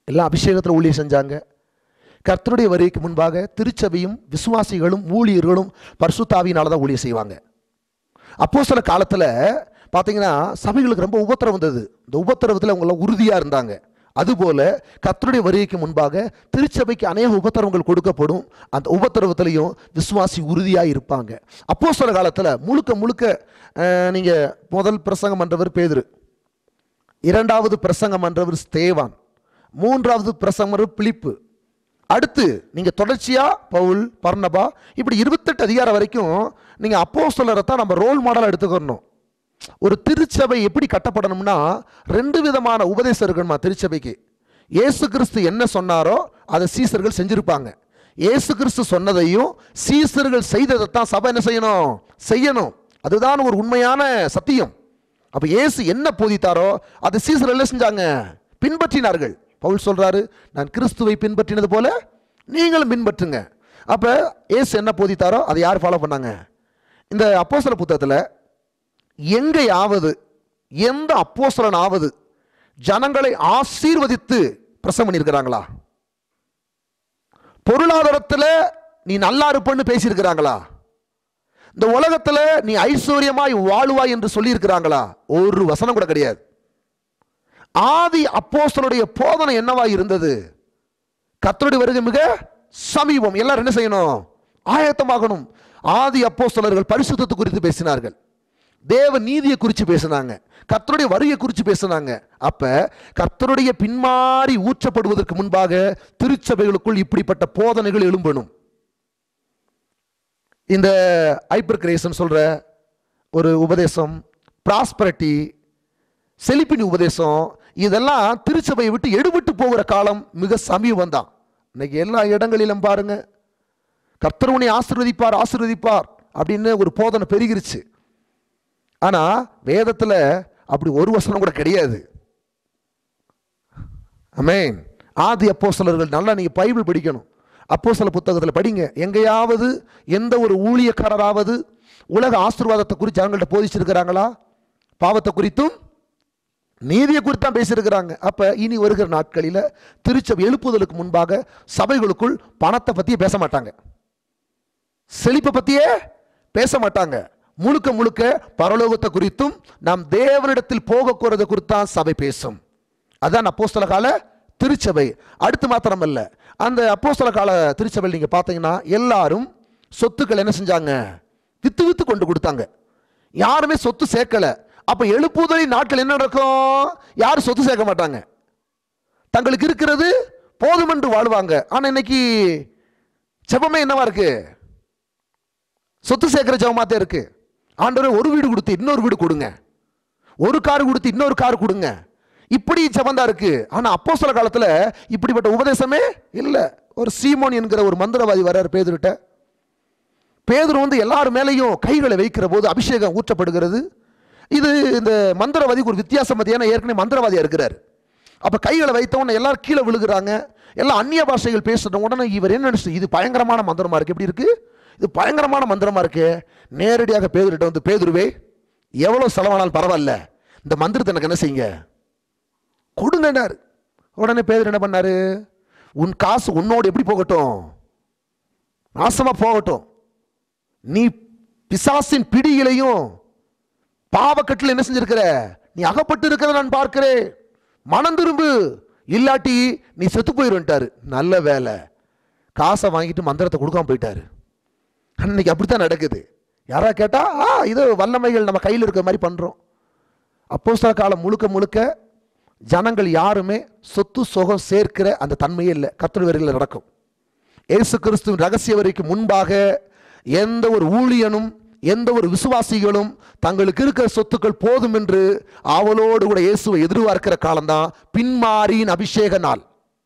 எல்லாம் அபிஷேகத்தில் ஊழியம் செஞ்சாங்க கர்த்தருடைய வரிக்கு முன்பாக திருச்சபையும் விசுவாசிகளும் ஊழியர்களும் பரிசுத்தாவியினால தான் ஊழியம் செய்வாங்க அப்போ சில காலத்தில் பார்த்தீங்கன்னா சபைகளுக்கு ரொம்ப உபத்திரம் வந்தது இந்த உபத்திரவத்தில் அவங்களாம் உறுதியாக இருந்தாங்க அதுபோல கர்த்தருடைய வருகைக்கு முன்பாக திருச்சபைக்கு அநேக உபத்திரவங்கள் கொடுக்கப்படும் அந்த உபத்திரவத்திலையும் விசுவாசி உறுதியாக இருப்பாங்க அப்போ சில காலத்தில் முழுக்க முழுக்க நீங்கள் முதல் பிரசங்கம் பண்ணுறவர் பேதுரு இரண்டாவது பிரசங்கம் என்றவர் ஸ்தேவான் மூன்றாவது பிரசங்கம் பிலிப்பு அடுத்து நீங்க தொடர்ச்சியா பவுல் பர்ணபா இப்படி இருபத்தெட்டு அதிகாரம் வரைக்கும் நீங்க அப்போ தான் நம்ம ரோல் மாடல் எடுத்துக்கணும் ஒரு திருச்சபை எப்படி கட்டப்படணும்னா ரெண்டு விதமான உபதேசம் இருக்கணுமா திருச்சபைக்கு இயேசு கிறிஸ்து என்ன சொன்னாரோ அதை சீசர்கள் செஞ்சிருப்பாங்க இயேசு கிறிஸ்து சொன்னதையும் சீசர்கள் செய்ததை தான் சபை என்ன செய்யணும் செய்யணும் அதுதான் ஒரு உண்மையான சத்தியம் அப்ப இயேசு என்ன போதித்தாரோ அதை சீசர் என்ன செஞ்சாங்க பின்பற்றினார்கள் பவுல் சொல்றாரு நான் கிறிஸ்துவை பின்பற்றினது போல நீங்களும் பின்பற்றுங்க அப்ப இயேசு என்ன போதித்தாரோ அதை யார் ஃபாலோ பண்ணாங்க இந்த அப்போஸ்தல புத்தகத்தில் எங்கேயாவது எந்த அப்போஸ்தலன் ஆவது ஜனங்களை ஆசீர்வதித்து பிரசவம் பண்ணியிருக்கிறாங்களா பொருளாதாரத்தில் நீ நல்லா இருப்பன்னு பேசியிருக்கிறாங்களா இந்த உலகத்துல நீ ஐஸ்வர்யமாய் வாழுவாய் என்று சொல்லியிருக்கிறாங்களா ஒரு வசனம் கூட கிடையாது ஆதி அப்போஸ்தலருடைய போதனை என்னவா இருந்தது கர்த்தருடைய வருகை மிக சமீபம் எல்லாரும் என்ன செய்யணும் ஆயத்தமாகணும் ஆதி அப்போஸ்தலர்கள் பரிசுத்தத்தை குறித்து பேசினார்கள் தேவ நீதியை குறித்து பேசினாங்க கர்த்தருடைய வருகை குறித்து பேசினாங்க அப்ப கர்த்தருடைய பின்மாறி ஊற்றப்படுவதற்கு முன்பாக திருச்சபைகளுக்குள் இப்படிப்பட்ட போதனைகள் எழும்பணும் இந்த ஹைப்பர் கிரேசன் சொல்ற ஒரு உபதேசம் ப்ராஸ்பரட்டி செழிப்பின் உபதேசம் இதெல்லாம் திருச்சபையை விட்டு எடுபட்டு போகிற காலம் மிக சமீபம் தான் இன்னைக்கு எல்லா இடங்களிலும் பாருங்க கர்த்தர் உன்னை ஆசீர்வதிப்பார் ஆசீர்வதிப்பார் அப்படின்னு ஒரு போதனை பெருகிருச்சு ஆனா வேதத்துல அப்படி ஒரு வசனம் கூட கிடையாது அமேன் ஆதி அப்போஸ்தலர்கள் நல்லா நீங்க பைபிள் படிக்கணும் அப்போஸ்தல புத்தகத்தில் படிங்க எங்கேயாவது எந்த ஒரு ஊழியக்காரராவது உலக ஆசீர்வாதத்தை குறித்து அவங்கள்ட்ட போதிச்சிருக்கிறாங்களா பாவத்தை குறித்தும் நீதியை குறித்து தான் பேசியிருக்கிறாங்க அப்ப இனி வருகிற நாட்களில் திருச்சபை எழுப்புதலுக்கு முன்பாக சபைகளுக்குள் பணத்தை பத்தியே பேச மாட்டாங்க செழிப்பை பத்தியே பேச மாட்டாங்க முழுக்க முழுக்க பரலோகத்தை குறித்தும் நாம் தேவனிடத்தில் போக போறதை குறித்தான் சபை பேசும் அதான் அப்போஸ்தல கால திருச்சபை அடுத்து மாத்திரமல்ல அந்த அப்போஸ்தல கால திருச்சபையில் நீங்க பார்த்தீங்கன்னா எல்லாரும் சொத்துக்கள் என்ன செஞ்சாங்க வித்து வித்து கொண்டு கொடுத்தாங்க யாருமே சொத்து சேர்க்கல அப்ப எழுப்புதலின் நாட்கள் என்ன நடக்கும் யாரும் சொத்து சேர்க்க மாட்டாங்க தங்களுக்கு இருக்கிறது போதும் என்று வாழ்வாங்க ஆனா இன்னைக்கு ஜெபமே என்னவா இருக்கு சொத்து சேர்க்கிற ஜெபமாத்தே இருக்கு ஆண்டவரே ஒரு வீடு கொடுத்து இன்னொரு வீடு கொடுங்க ஒரு கார் கொடுத்து இன்னொரு கார் கொடுங்க இப்படி ஜெபந்தா இருக்கு ஆனா அப்போ சில காலத்துல இப்படிப்பட்ட உபதேசமே இல்லை ஒரு சீமோன் என்கிற ஒரு மந்திரவாதி வர்றார் பேதுருட்ட பேதுரு வந்து எல்லார் மேலேயும் கைகளை வைக்கிற போது அபிஷேகம் ஊற்றப்படுகிறது இது இந்த மந்திரவாதிக்கு ஒரு வித்தியாசம் ஏன்னா ஏற்கனவே மந்திரவாதியா இருக்கிறார் அப்ப கைகளை வைத்த உடனே எல்லாரும் கீழே விழுகிறாங்க எல்லாம் அந்நிய பாஷைகள் பேசுற உடனே இவர் என்ன நினைச்சு இது பயங்கரமான மந்திரமா இருக்கு எப்படி இருக்கு இது பயங்கரமான மந்திரமா இருக்கு நேரடியாக பேதுருட்ட வந்து பேதுருவே எவ்வளவு செலவானாலும் பரவாயில்ல இந்த மந்திரத்தை எனக்கு என்ன செய்யுங்க கொடுங்கன்னாரு உடனே பேதர் என்ன பண்ணாரு உன் காசு உன்னோடு எப்படி போகட்டும் நாசமா போகட்டும் நீ பிசாசின் பிடியிலையும் பாவக்கட்டில் என்ன செஞ்சிருக்கிற நீ அகப்பட்டு இருக்கிறத நான் பார்க்கிறேன் மனம் திரும்பு இல்லாட்டி நீ செத்து போயிருன்ட்டாரு நல்ல வேலை காசை வாங்கிட்டு மந்திரத்தை கொடுக்காம போயிட்டாரு அன்னைக்கு அப்படித்தான் நடக்குது யாரா கேட்டா ஆ இது வல்லமைகள் நம்ம கையில் இருக்கிற மாதிரி பண்றோம் அப்போஸ்தல காலம் முழுக்க முழுக்க ஜனங்கள் யாருமே சொத்து சுகம் சேர்க்கிற அந்த தன்மையே இல்லை கத்தர் வரையில் நடக்கும் இயேசு கிறிஸ்துவின் ரகசிய வரைக்கு முன்பாக எந்த ஒரு ஊழியனும் எந்த ஒரு விசுவாசிகளும் தங்களுக்கு இருக்கிற சொத்துக்கள் போதும் என்று ஆவலோடு கூட இயேசுவை எதிர்பார்க்கிற காலம்தான் பின்மாரியின் அபிஷேக நாள்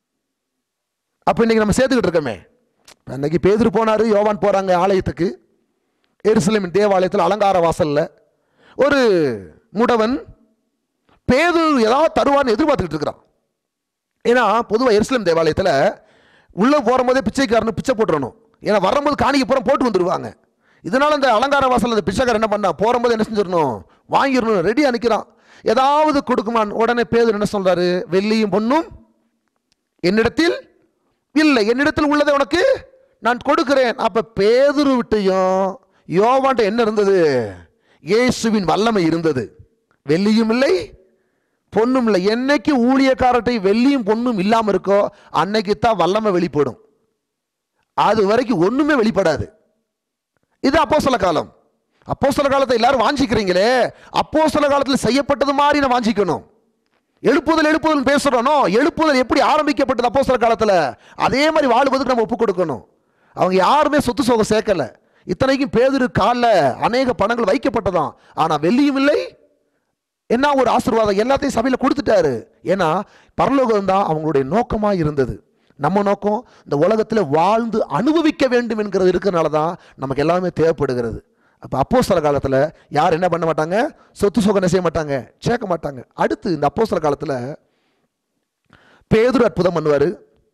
அப்ப இன்னைக்கு நம்ம சேர்த்துக்கிட்டு இருக்கோமே இப்ப இன்னைக்கு பேதுரு போனாரு யோவான் போறாங்க ஆலயத்துக்கு எருசலேமின் தேவாலயத்தில் அலங்கார வாசல்ல ஒரு முடவன் பேதுரு ஏதாவது தருவான்னு எதிர்பார்த்துக்கிட்டு இருக்கிறான் ஏன்னா பொதுவாக எருசலேம் தேவாலயத்தில் உள்ளே போகும்போதே பிச்சைக்காரனு பிச்சை போட்டுறணும் ஏன்னா வரும்போது காணிக்க புறம் போட்டு வந்துடுவாங்க இதனால இந்த அலங்கார வாசல் அந்த பிச்சைக்காரன் என்ன பண்ணா போகும்போது என்ன செஞ்சிடணும் வாங்கிடணும் ரெடியாக நிற்கிறான் ஏதாவது கொடுக்குமான் உடனே பேதர் என்ன சொல்றாரு வெள்ளியும் பொண்ணும் என்னிடத்தில் இல்லை என்னிடத்தில் உள்ளதை உனக்கு நான் கொடுக்கிறேன் அப்ப பேதுரு விட்டையும் யோவான்ட்ட என்ன இருந்தது இயேசுவின் வல்லமை இருந்தது வெள்ளியும் இல்லை பொண்ணும் இல்லை என்னைக்கு ஊழியக்காரட்டை வெள்ளியும் பொண்ணும் இல்லாம இருக்கோ அன்னைக்கு தான் வல்லமை வெளிப்படும் அது வரைக்கும் ஒண்ணுமே வெளிப்படாது இது அப்போஸ்தல காலம் அப்போஸ்தல காலத்தை எல்லாரும் வாஞ்சிக்கிறீங்களே அப்போஸ்தல காலத்தில் செய்யப்பட்டது மாதிரி நான் வாஞ்சிக்கணும் எழுப்புதல் எழுப்புதல் பேசுறோனோ எழுப்புதல் எப்படி ஆரம்பிக்கப்பட்டது அப்போஸ்தல காலத்துல அதே மாதிரி வாழ்வதற்கு நம்ம ஒப்பு கொடுக்கணும் அவங்க யாருமே சொத்து சோகம் சேர்க்கல இத்தனைக்கும் பேதுரு காலில் அநேக பணங்கள் வைக்கப்பட்டதாம் ஆனா வெள்ளியும் இல்லை என்ன ஒரு ஆசீர்வாதம் எல்லாத்தையும் சபையில கொடுத்துட்டாரு ஏன்னா பரலோகம் தான் அவங்களுடைய நோக்கமா இருந்தது நம்ம நோக்கம் இந்த உலகத்தில் வாழ்ந்து அனுபவிக்க வேண்டும் என்கிறது இருக்கிறனால தான் நமக்கு எல்லாமே தேவைப்படுகிறது அப்போ அப்போஸ்தல காலத்தில் யார் என்ன பண்ண மாட்டாங்க சொத்து சொகனை செய்ய மாட்டாங்க சேர்க்க மாட்டாங்க அடுத்து இந்த அப்போஸ்தல காலத்தில் பேதுரு அற்புதம் பண்ணுவார்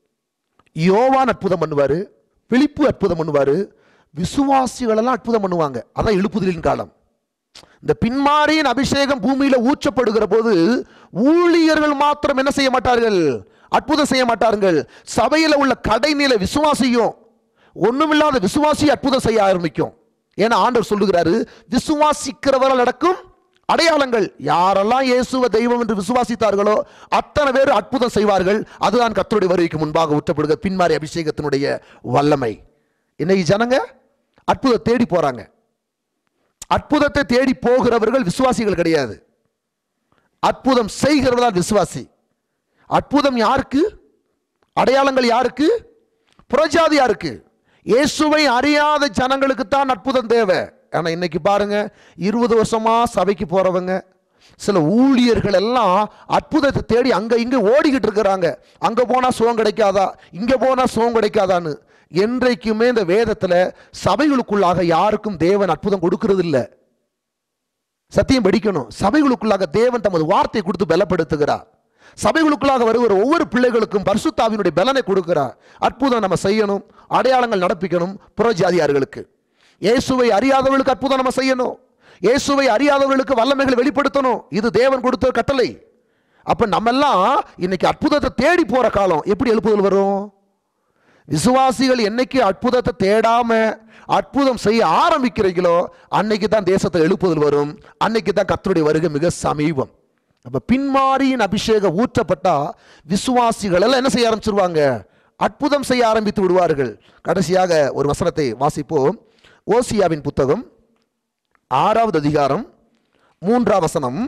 யோவான் அற்புதம் பண்ணுவார் பிலிப்பு அற்புதம் பண்ணுவார் விசுவாசிகளெல்லாம் அற்புதம் பண்ணுவாங்க அதான் எழுப்புதலின் காலம் இந்த பின்மாரியின் அபிஷேகம் பூமியில ஊற்றப்படுகிற போது ஊழியர்கள் மாத்திரம் என்ன செய்ய மாட்டார்கள் அற்புதம் செய்ய மாட்டார்கள் சபையில உள்ள கடைநிலை விசுவாசியும் ஒண்ணுமில்லாத விசுவாசி அற்புதம் செய்ய ஆரம்பிக்கும் ஏன்னா ஆண்டவர் சொல்லுகிறாரு விசுவாசிக்கிறவரால் நடக்கும் அடையாளங்கள் யாரெல்லாம் இயேசுவ தெய்வம் என்று விசுவாசித்தார்களோ அத்தனை பேர் அற்புதம் செய்வார்கள் அதுதான் கர்த்தருடைய வருகைக்கு முன்பாக ஊற்றப்படுகிற பின்மாரி அபிஷேகத்தினுடைய வல்லமை இன்னைக்கு ஜனங்க அற்புதம் தேடி போறாங்க அற்புதத்தை தேடி போகிறவர்கள் விசுவாசிகள் கிடையாது அற்புதம் செய்கிறவர்கள் விசுவாசி அற்புதம் யாருக்கு அடையாளங்கள் யாருக்கு புறஜாதி யாருக்கு இயேசுவை அறியாத ஜனங்களுக்கு தான் அற்புதம் தேவை ஆனா இன்னைக்கு பாருங்க இருபது வருஷமா சபைக்கு போறவங்க சில ஊழியர்கள் எல்லாம் அற்புதத்தை தேடி அங்க இங்க ஓடிக்கிட்டு இருக்கிறாங்க அங்க போனா சுகம் கிடைக்காதா இங்க போனா சுகம் கிடைக்காதான்னு என்றைக்குமே இந்த வேதத்துல சபைகளுக்குள்ளாக யாருக்கும் தேவன் அற்புதம் கொடுக்கிறது இல்ல சத்தியம் படிக்கணும் சபைகளுக்குள்ளாக தேவன் தமது வார்த்தை கொடுத்து பலப்படுத்துகிறார் சபைகளுக்குள்ளாக வருகிற ஒவ்வொரு பிள்ளைகளுக்கும் பரிசுத்தாவினுடைய பலனை கொடுக்கிறார் அற்புதம் நம்ம செய்யணும் அடையாளங்கள் நடப்பிக்கணும் புறஜாதியார்களுக்கு இயேசுவை அறியாதவர்களுக்கு அற்புதம் நம்ம செய்யணும் இயேசுவை அறியாதவர்களுக்கு வல்லமைகளை வெளிப்படுத்தணும் இது தேவன் கொடுத்த கட்டளை அப்ப நம்ம எல்லாம் இன்னைக்கு அற்புதத்தை தேடி போற காலம் எப்படி எழுப்புதல் வரும் விசுவாசிகள் என்னைக்கு அற்புதத்தை தேடாம அற்புதம் செய்ய ஆரம்பிக்கிறீங்களோ அன்னைக்கு தான் தேசத்தை எழுப்புதல் வரும் அன்னைக்கு தான் கர்த்தருடைய வருகை மிக சமீபம் அப்ப பின்மாரியின் அபிஷேகம் ஊற்றப்பட்டா விசுவாசிகள் எல்லாம் என்ன செய்ய ஆரம்பிச்சிருவாங்க அற்புதம் செய்ய ஆரம்பித்து விடுவார்கள் கடைசியாக ஒரு வசனத்தை வாசிப்போம் ஓசியாவின் புத்தகம் ஆறாவது அதிகாரம் மூன்றாம் வசனம்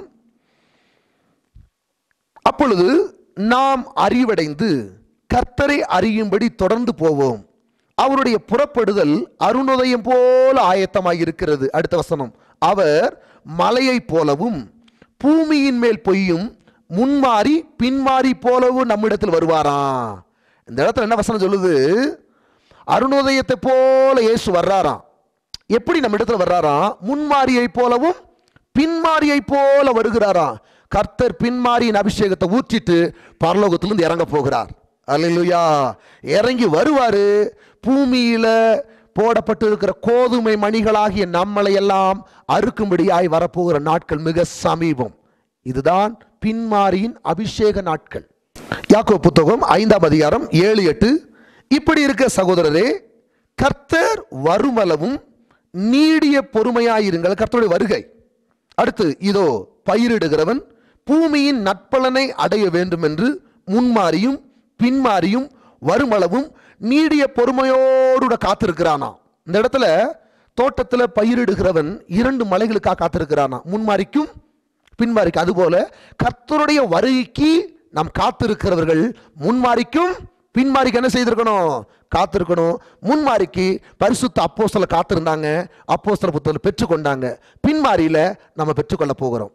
அப்பொழுது நாம் அறிவடைந்து கர்த்தரை அறியும்படி தொடர்ந்து போவோம் அவருடைய புறப்படுதல் அருணோதயம் போல ஆயத்தமாய் இருக்கிறது அடுத்த வசனம் அவர் மலையைப் போலவும் பூமியின் மேல் பொய்யும் முன்மாறி பின்மாறி போலவும் நம்மிடத்தில் வருவாராம் இந்த இடத்துல என்ன வசனம் சொல்லுது அருணோதயத்தை போல இயேசு வர்றாராம் எப்படி நம்ம இடத்துல வர்றாராம் முன்மாரியை போலவும் பின்மாரியை போல வருகிறாராம் கர்த்தர் பின்மாரியின் அபிஷேகத்தை ஊற்றிட்டு பரலோகத்திலிருந்து இறங்க போகிறார் அல்லேலூயா இறங்கி வருவாரு பூமியில போடப்பட்டு இருக்கிற கோதுமை மணிகளாகிய நம்மளை எல்லாம் அறுக்கும்படியாய் வரப்போகிற நாட்கள் மிக சமீபம் இதுதான் பின்மாரியின் அபிஷேக நாட்கள் யாக்கோபு புத்தகம் ஐந்தாம் அதிகாரம் ஏழு எட்டு இப்படி இருக்க சகோதரரே கர்த்தர் வருமளவும் நீடிய பொறுமையாயிருங்கள் கர்த்தருடைய வருகை அடுத்து இதோ பயிரிடுகிறவன் பூமியின் நட்பலனை அடைய வேண்டும் என்று முன்மாறியும் பின்மாறியும் வருமளவும் நீடிய பொறுமையோடு காத்திருக்கிறானா இந்த இடத்துல தோட்டத்துல பயிரிடுகிறவன் இரண்டு மலைகளுக்காக காத்திருக்கிறானா முன்மாறிக்கும் பின்மாறிக்கும் அதுபோல கர்த்தருடைய வருகைக்கு நாம் காத்திருக்கிறவர்கள் முன்மாறிக்கும் பின்மாரிக்கு என்ன செய்திருக்கணும் காத்திருக்கணும் முன்மாரிக்கு பரிசுத்த அப்போஸ்தல காத்திருந்தாங்க அப்போஸ்தல புத்தகத்தில் பெற்றுக்கொண்டாங்க பின்மாரியில நம்ம பெற்றுக்கொள்ள போகிறோம்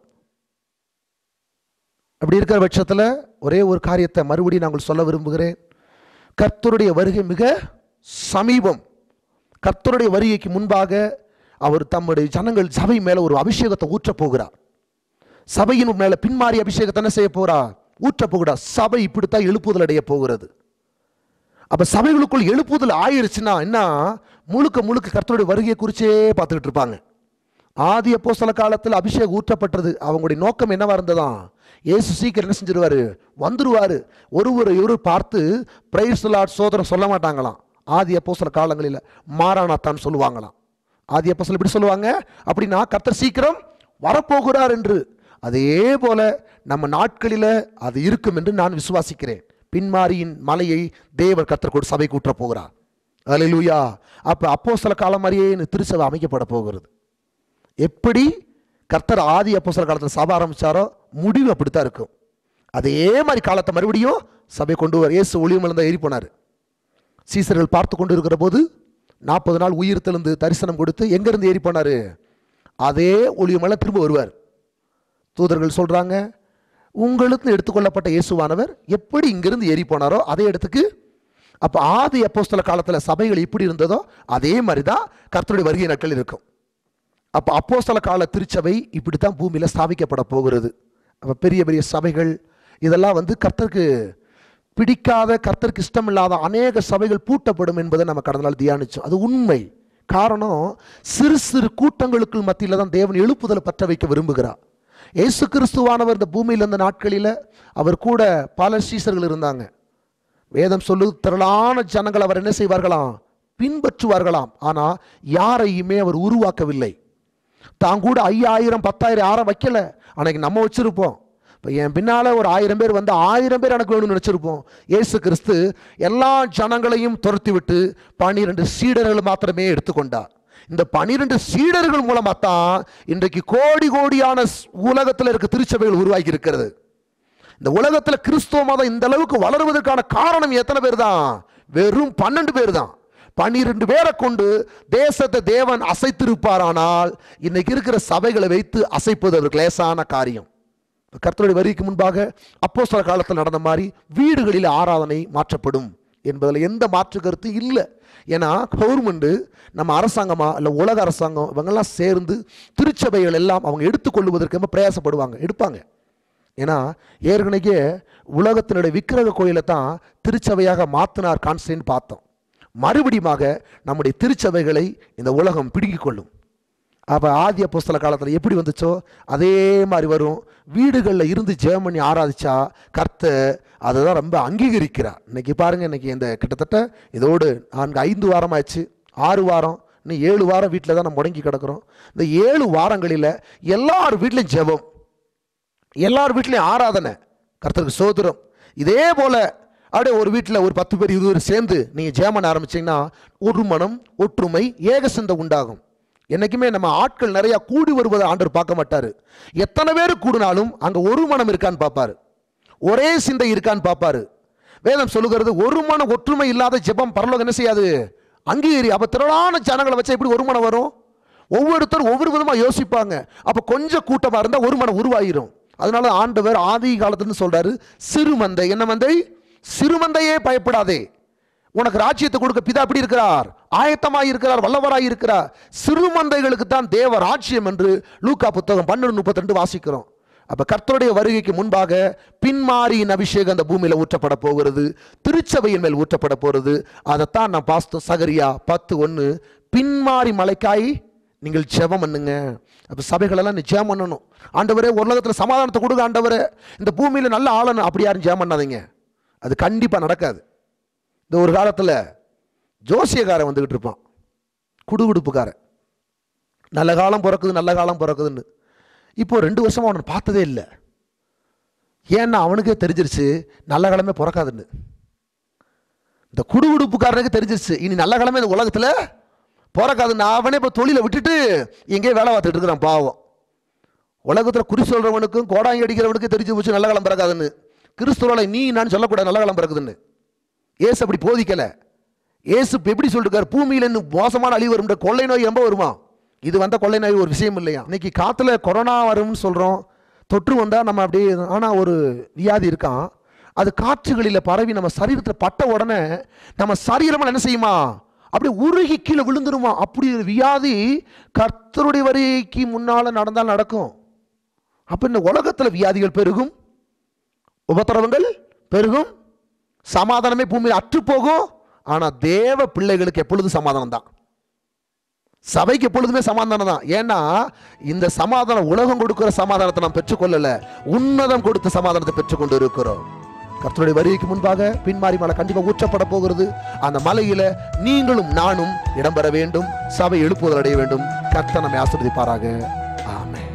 அப்படி இருக்கிற பட்சத்தில் ஒரே ஒரு காரியத்தை மறுபடியும் நாங்கள் சொல்ல விரும்புகிறேன் கர்த்தருடைய வருகை மிக சமீபம் கர்த்தருடைய வருகைக்கு முன்பாக அவர் தம்முடைய ஜனங்கள் சபை மேல ஒரு அபிஷேகத்தை ஊற்றப் போகிறார் சபையின் மேல பின்மாறி அபிஷேகத்தை என்ன செய்ய போறா ஊற்றப் போகிறார் சபை இப்படித்தான் எழுப்புதல் அடைய போகிறது அப்ப சபைகளுக்குள் எழுப்புதல் ஆயிருச்சுன்னா என்ன முழுக்க முழுக்க கர்த்தருடைய வருகையை குறிச்சே பார்த்துக்கிட்டு இருப்பாங்க ஆதி அப்போஸ்தல காலத்தில் அபிஷேகம் ஊற்றப்பட்டது அவங்களுடைய நோக்கம் என்னவா இருந்ததாம் இயேசு சீக்கிரம் என்ன செஞ்சிருவாரு வந்துருவாரு ஒருவர் இவரு பார்த்து பிரைஸ் லார்ட் சோதரம் சொல்ல மாட்டாங்களாம் ஆதி அப்போஸ்தல காலங்களில் மாரானாத்தான் சொல்லுவாங்களாம் ஆதி அப்போஸ்தலர் இப்படி சொல்லுவாங்க அப்படின்னா கர்த்தர் சீக்கிரம் வரப்போகிறார் என்று அதே போல நம்ம நாட்களில் அது இருக்கும் என்று நான் விசுவாசிக்கிறேன் பின்மாரியின் மலையை தேவர் கர்த்தர் கூட சபை கூற்ற போகிறார் அல்லேலூயா அப்ப அப்போஸ்தல காலம் மாதிரியே இந்த திருச்சபை அமைக்கப்பட போகிறது எப்படி கர்த்தர் ஆதி அப்போஸ்தல காலத்தில் சபை ஆரம்பிச்சாரோ முடிவு அப்படித்தான் இருக்கும் அதே மாதிரி காலத்தை மறுபடியும் சபை கொண்டு வர இயேசு ஒளியும் இருந்தால் ஏறி போனார் சீசர்கள் பார்த்து கொண்டு இருக்கிற போது நாற்பது நாள் உயிர் தெழுந்து தரிசனம் கொடுத்து எங்கேருந்து ஏறி போனார் அதே ஒளியமெல்லாம் திரும்ப வருவார் தூதர்கள் சொல்கிறாங்க உங்களுக்கு எடுத்துக்கொள்ளப்பட்ட இயேசுவானவர் எப்படி இங்கிருந்து ஏறி போனாரோ அதே இடத்துக்கு அப்போ ஆதி அப்போஸ்தல காலத்தில் சபைகள் எப்படி இருந்ததோ அதே மாதிரி தான் கர்த்தருடைய வருகை நாட்கள் இருக்கும் அப்போ அப்போஸ்தல கால திருச்சபை இப்படி தான் பூமியில் ஸ்தாபிக்கப்பட போகிறது அப்போ பெரிய பெரிய சபைகள் இதெல்லாம் வந்து கர்த்தருக்கு பிடிக்காத கர்த்தருக்கு இஷ்டம் இல்லாத அநேக சபைகள் பூட்டப்படும் என்பதை நம்ம கடந்த நாள் தியானிச்சோம் அது உண்மை காரணம் சிறு சிறு கூட்டங்களுக்குள் மத்தியில் தான் தேவன் எழுப்புதலை பற்ற வைக்க விரும்புகிறார் இயேசு கிறிஸ்துவானவர் இந்த பூமியில் இருந்த நாட்களில் அவர் கூட பல சீசர்கள் இருந்தாங்க வேதம் சொல்லு திரளான ஜனங்கள் அவர் என்ன செய்வார்களாம் பின்பற்றுவார்களாம் ஆனால் யாரையுமே அவர் உருவாக்கவில்லை தான் கூட ஐயாயிரம் பத்தாயிரம் யாரும் வைக்கல அன்னைக்கு நம்ம வச்சிருப்போம் இப்போ என் பின்னால் ஒரு ஆயிரம் பேர் வந்து ஆயிரம் பேர் எனக்கு வேணும்னு நினச்சிருப்போம் இயேசு கிறிஸ்து எல்லா ஜனங்களையும் துரத்தி விட்டு பன்னிரெண்டு சீடர்கள் மாத்திரமே எடுத்துக்கொண்டார் இந்த பனிரெண்டு சீடர்கள் மூலமாக தான் இன்றைக்கு கோடி கோடியான உலகத்தில் இருக்க திருச்சபைகள் உருவாகி இருக்கிறது இந்த உலகத்தில் கிறிஸ்துவ மதம் இந்த அளவுக்கு வளருவதற்கான காரணம் எத்தனை பேர் தான் வெறும் பன்னெண்டு பேர் தான் பன்னிரெண்டு பேரை கொண்டு தேசத்தை தேவன் அசைத்திருப்பாரானால் இன்னைக்கு இருக்கிற சபைகளை வைத்து அசைப்பது அவருக்கு லேசான காரியம் கர்த்தருடைய வரிக்கு முன்பாக அப்போஸ்தல காலத்தில் நடந்த மாதிரி வீடுகளில் ஆராதனை மாற்றப்படும் என்பதில் எந்த மாற்று கருத்து இல்லை ஏன்னா கவர்மெண்ட்டு நம்ம அரசாங்கமா இல்லை உலக அரசாங்கம் இவங்கெல்லாம் சேர்ந்து திருச்சபைகள் எல்லாம் அவங்க எடுத்துக்கொள்வதற்கு ரொம்ப பிரயாசப்படுவாங்க எடுப்பாங்க ஏன்னா ஏற்கனவே உலகத்தினுடைய விக்கிரக கோயிலை தான் திருச்சபையாக மாற்றினார் கான்ஸ்டன்ட் பார்த்தோம் மறுபடியுமாக நம்முடைய திருச்சபைகளை இந்த உலகம் பிடுங்கிக் கொள்ளும் அப்போ ஆதி அப்போஸ்தல காலத்தில் எப்படி வந்துச்சோ அதே மாதிரி வரும் வீடுகளில் இருந்து ஜெபம் பண்ணி ஆராதிச்சா கர்த்த அதை தான் ரொம்ப அங்கீகரிக்கிறார் இன்னைக்கு பாருங்க இன்னைக்கு இந்த கிட்டத்தட்ட இதோடு நான்கு ஐந்து வாரம் ஆச்சு ஆறு வாரம் இன்னும் ஏழு வாரம் வீட்டில் தான் நம்ம முடங்கி கிடக்கிறோம் இந்த ஏழு வாரங்களில் எல்லார் வீட்லையும் ஜெபம் எல்லார் வீட்லையும் ஆராதனை கர்த்தருக்கு சோதரம் இதே போல அப்படியே ஒரு வீட்டில் ஒரு பத்து பேர் இருபது பேர் சேர்ந்து நீங்கள் ஜெயமன் ஆரம்பிச்சீங்கன்னா ஒரு மனம் ஒற்றுமை ஏக சிந்தை உண்டாகும் என்னைக்குமே நம்ம ஆட்கள் நிறைய கூடி வருவதை ஆண்டவர் பார்க்க மாட்டாரு எத்தனை பேர் கூடினாலும் அங்கே ஒரு மனம் இருக்கான்னு பார்ப்பாரு ஒரே சிந்தை இருக்கான்னு பார்ப்பாரு வேதம் சொல்லுகிறது ஒரு மன ஒற்றுமை இல்லாத ஜெபம் பரலோகம் என்ன செய்யாது அங்கீகரி அப்போ திரளான ஜனங்களை வச்சா எப்படி ஒரு மனம் வரும் ஒவ்வொருத்தரும் ஒவ்வொரு விதமாக யோசிப்பாங்க அப்போ கொஞ்சம் கூட்டமாக இருந்தால் ஒரு மனம் உருவாயிரும் அதனால ஆண்டவர் ஆதி காலத்துன்னு சொல்றாரு சிறுமந்தை என்ன மந்தை சிறுமந்தையே பயப்படாதே உனக்கு ராஜ்யத்தை கொடுக்க பிதா எப்படி இருக்கிறார் ஆயத்தமாய் இருக்கிறார் வல்லவராய் இருக்கிறார் சிறுமந்தைகளுக்கு தான் தேவ ராஜ்யம் என்று லூக்கா புத்தகம் பன்னெண்டு முப்பத்தி ரெண்டு வாசிக்கிறோம் அப்ப கர்த்தருடைய வருகைக்கு முன்பாக பின்மாரியின் அபிஷேகம் அந்த பூமியில ஊற்றப்பட போகிறது திருச்சபையின் மேல் ஊற்றப்பட போகிறது அதைத்தான் நான் பாஸ்தோம் சகரியா பத்து ஒன்று பின்மாரி மலைக்காய் நீங்கள் ஜெபம் பண்ணுங்க அப்போ சபைகளெல்லாம் நீ ஜெபம் பண்ணணும் ஆண்டவரே உலகத்தில் சமாதானத்தை கொடுங்க ஆண்டவரே இந்த பூமியில் நல்ல ஆளணும் அப்படி யாரும் ஜெபம் பண்ணாதீங்க அது கண்டிப்பாக நடக்காது இந்த ஒரு காலத்தில் ஜோசியக்காரன் வந்துக்கிட்டு இருப்பான் குடுகுடுப்புக்காரன் நல்ல காலம் பிறக்குது நல்ல காலம் பிறக்குதுன்னு இப்போ ரெண்டு வருஷமா அவனை பார்த்ததே இல்லை ஏன்னா அவனுக்கே தெரிஞ்சிருச்சு நல்ல காலமே பிறக்காதுன்னு இந்த குடுகுடுப்புக்காரனுக்கு தெரிஞ்சிருச்சு இனி நல்ல காலமே இந்த உலகத்தில் பிறக்காதுன்னு அவனே இப்போ தொழிலை விட்டுட்டு எங்கேயோ வேலை பார்த்துட்டு இருக்கிறான் பாவம் உலகத்தில் குறி சொல்கிறவனுக்கும் கோடாங்கி அடிக்கிறவனுக்கு தெரிஞ்சு போச்சு நல்ல காலம் பிறக்காதுன்னு கிறிஸ்துவலை நீ நான் சொல்லக்கூடாது நல்ல காலம் பிறக்குதுன்னு ஏசு அப்படி போதிக்கலை ஏசு இப்ப எப்படி சொல்லிருக்காரு பூமியில் இன்னும் மோசமான அழிவு வரும் கொள்ளை நோய் ரொம்ப வருமா இது வந்த கொள்ளை நோய் ஒரு விஷயம் இல்லையா இன்னைக்கு காற்றுல கொரோனா வரும்னு சொல்கிறோம் தொற்று வந்தால் நம்ம அப்படியே ஆனால் ஒரு வியாதி இருக்கான் அது காற்றுகளில் பரவி நம்ம சரீரத்தில் பட்ட உடனே நம்ம சரீரமாக என்ன செய்யுமா அப்படியே உருகி கீழே விழுந்துருமா அப்படி ஒரு வியாதி கர்த்தருடைய வரிக்கு முன்னால் நடந்தால் நடக்கும் அப்போ இந்த உலகத்தில் வியாதிகள் பெருகும் உபத்திரவங்கள் பெருகும் சமாதானமே பூமியில் அற்று போகும் ஆனால் தேவ பிள்ளைகளுக்கு எப்பொழுதும் சமாதானம் தான் சபைக்கு எப்பொழுதுமே சமாதானம் தான் ஏன்னா இந்த சமாதானம் உலகம் கொடுக்கிற சமாதானத்தை நாம் பெற்றுக்கொள்ளல உன்னதம் கொடுத்த சமாதானத்தை பெற்றுக்கொண்டு இருக்கிறோம் கர்த்தருடைய வருகைக்கு முன்பாக பின்மாறி மலை கண்டிப்பா ஊற்றப்பட போகிறது அந்த மலையில நீங்களும் நானும் இடம்பெற வேண்டும் சபை எழுப்புதல் அடைய வேண்டும் கர்த்தர் நம்மை ஆசீர்வதிப்பாராக ஆமென்